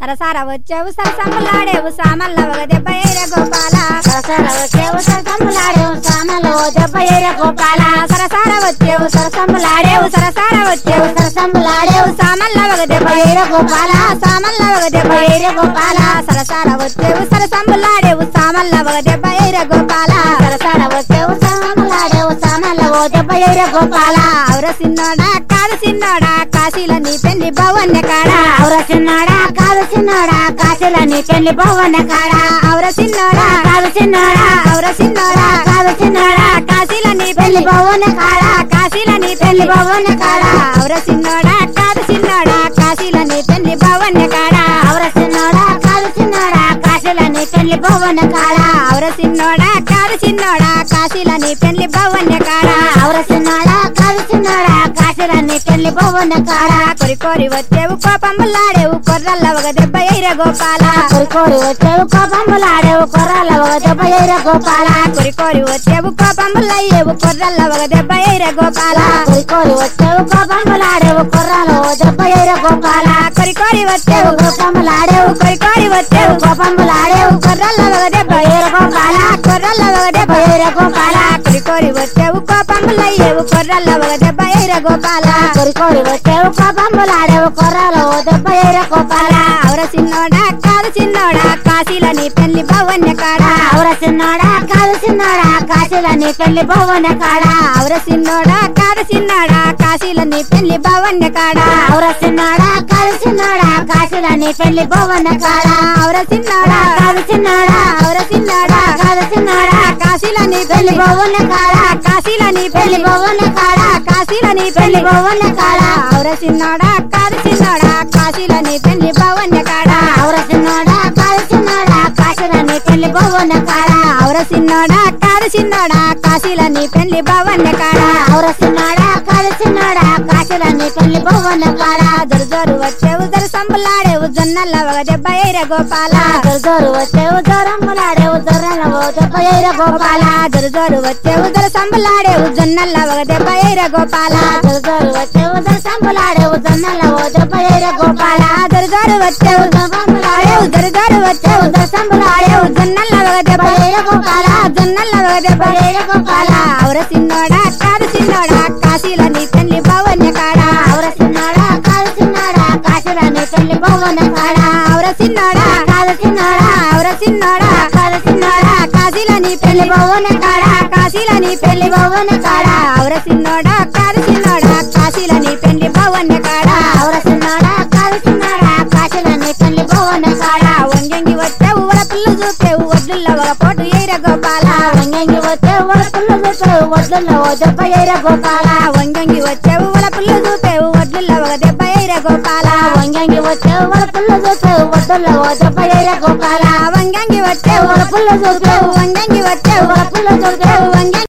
సరసార వచ్చావు సరసంబులాడేవు సామల్ల ఒక దెబ్బ ఏరే గోపాల సరసర వచ్చేవు సరసములాడేవు సామలో దెబ్బ ఏరే గోపాల సరసార వచ్చేవు సరసంబులాడేవు సరసార వచ్చేవు సరసములాడేవు సామల్ల ఒక దెబ్బ ఏరే గోపాల సామల్ల ఒక దెబ్బ ఏరే గోపాల సరసార వచ్చేవు సరసంబులాడేవు సామల్ల ఒక దెబ్బ ఏరే గోపాల సరసర వచ్చేవు సామలాడేవు సామలో దెబ్బ ఏరే గోపాల ఔర సిన్నోడా కాదు సిన్నోడా కాశీల నీ పెళ్లి భవన్య కాడా ఔర చిన్నాడా కాదు చిన్నాడా కాశీల నీ పెళ్లి భవన కాడా ఔర సిన్నోడా కాదు చిన్నాడా ఔర సిన్నోడా కాదు చిన్నాడా కాశీల నీ పెళ్లి పెళ్లి భవన కాడా కాశీల నీ పెళ్లి పెళ్లి భవన కాడా ఔర సిన్నోడా కాదు సిన్నోడా కాశీల నీ పెళ్లి భవన్య కాడా ఔర చిన్నాడా కాదు చిన్నాడా కాశీల నీ పెళ్లి భవన కాడా ఔర సిన్నోడా కాదు సిన్నోడా కాశీల నీ పెళ్లి భవన్య కాడా ఔర చిన్నాడా కాదు చిన్నాడా కాశీల నీ పెళ్లి భవన కాడా కొరి కోరి వచ్చేవు కోపంబులాడేవు కొర్రల్ల ఒక దెబ్బ ఎయిర గోపాల కోరి కోరి వచ్చేవు కోపంబులాడేవు కొర్రాల ఒక దెబ్బ ఏరే గోపాల కొరి కోరి వచ్చేవు కోపంబులయ్యేవు కొర్రల్ల ఒక దెబ్బ ఎయిర గోపాల కోరి కోరి వచ్చేవు కోపంబులాడేవు కొర్రాల ఓ దెబ్బ ఏరే గోపాల కొరి కోరి వచ్చేవు కోపంబులాడేవు కొరి కోరి వచ్చేవు కోపంబులాడేవు కొర్రల్ల ఒక దెబ్బ ఎయిర గోపాల కొర్రల్ల ఒక దెబ్బ ఎయిర గోపాల కొరి కోరి వచ్చేవు కోపంబులయ్యేవు కొర్రల్ల ఒక దెబ్బ ఎయిర గోపాల కోరి కోరి వచ్చేవు కోపంబులాడేవు కొర్రాల ఓ దెబ్బ ఏరే గోపాల ఔర చిన్నోడా కాదు చిన్నోడా కాశీల నీ పెళ్లి భవన్య కాడా ఔర చిన్నాడా కాదు చిన్నాడా కాశీల నీ పెళ్లి భవన కాడా ఔర చిన్నోడా కాదు చిన్నోడా కాశీల నీ పెళ్లి భవన్య కాడా ఔర చిన్నాడా కాదు చిన్నాడా కాశీల నీ పెళ్లి భవన కాడా ఔర చిన్నోడా కాదు చిన్నాడా ఔర చిన్నోడా కాదు చిన్నాడా కాశీల నీ పెళ్లి పెళ్లి భవన కాడా కాశీల నీ పెళ్లి పెళ్లి భవన కాడా కాశీల నీ పెళ్లి పెళ్లి భవన కాడా ఔర చిన్నోడా కాదు చిన్నోడా కాశీల నీ పెళ్లి భవన్య కాడా ఔర చిన్నాడా కాదు చిన్నాడా కాశీల నీ పెళ్లి భవన కాడా ఔర చిన్నోడా కాదు చిన్నోడా కాశీల నీ పెళ్లి భవన్య కాడా ఔర చిన్నాడా కాదు చిన్నాడా కాశీల నీ పెళ్లి భవన కాడా జరు జరు వచ్చేవు జరు సంబులాడేవు జొన్నల్ల ఒక దెబ్బ ఎయిర గోపాల జోరు జోరు వచ్చేవు జోరమ్ములాడేవు జొర్రల ఓ దెబ్బ ఏరే గోపాల జరు జరు వచ్చేవు జరు సంబులాడేవు జొన్నల్ల ఒక దెబ్బ ఎయిర గోపాల జోరు జోరు వచ్చేవు దర్శంబులాడేవు జొన్నల ఓ దెబ్బ ఏరే గోపాల జరు జరు వచ్చేవు జొర్రమ్ములాడేవు జరు జరు వచ్చేవు దర్శంబులాడేవు జొన్నల్ల ఒక దెబ్బ ఎయిర గోపాల జొన్నల్ల ఒక దెబ్బ ఏరే గోపాల ఔర సిన్నోడా కాదు సిన్నోడా కాశీల నీ పెళ్లి భవన్య కాడా ఔర చిన్నాడా కాదు చిన్నాడా కాశీల నీ పెళ్లి భవన కాడా ఔర సిన్నోడా కాదు చిన్నాడా ఔర సిన్నోడా కాదు చిన్నాడా కాశీల నీ పెళ్లి పెళ్లి భవన కాడా కాశీల నీ పెళ్లి పెళ్లి భవన కాడా ఔర సిన్నోడా కాదు సిన్నోడా కాశీల నీ పెళ్లి భవన్య కాడా ఔర చిన్నాడా కాదు చిన్నాడా కాశీల నీ పెళ్లి భవన కాడా వంగంగి వచ్చావు వల పుల్లు చూపేవు వడ్లుల్ల ఒక పోటు ఎయిర గోపాల వంగంగి వచ్చే వరకులు చూపేవు వడ్లలో ఓ దెబ్బ ఏరే గోపాల వంగంగి వచ్చావు వల పుల్లు చూపేవు వడ్లుల్ల ఒక దెబ్బ ఎయిర గోపాల వంగంగి వచ్చే వరకులు చూపేవు వడ్లలో ఓ దెబ్బ ఏరే గోపాల వంగంగి వచ్చావు వరకులు చూపేవు వంగంగి వచ్చావు వరకులు చూపేవు వంగంగి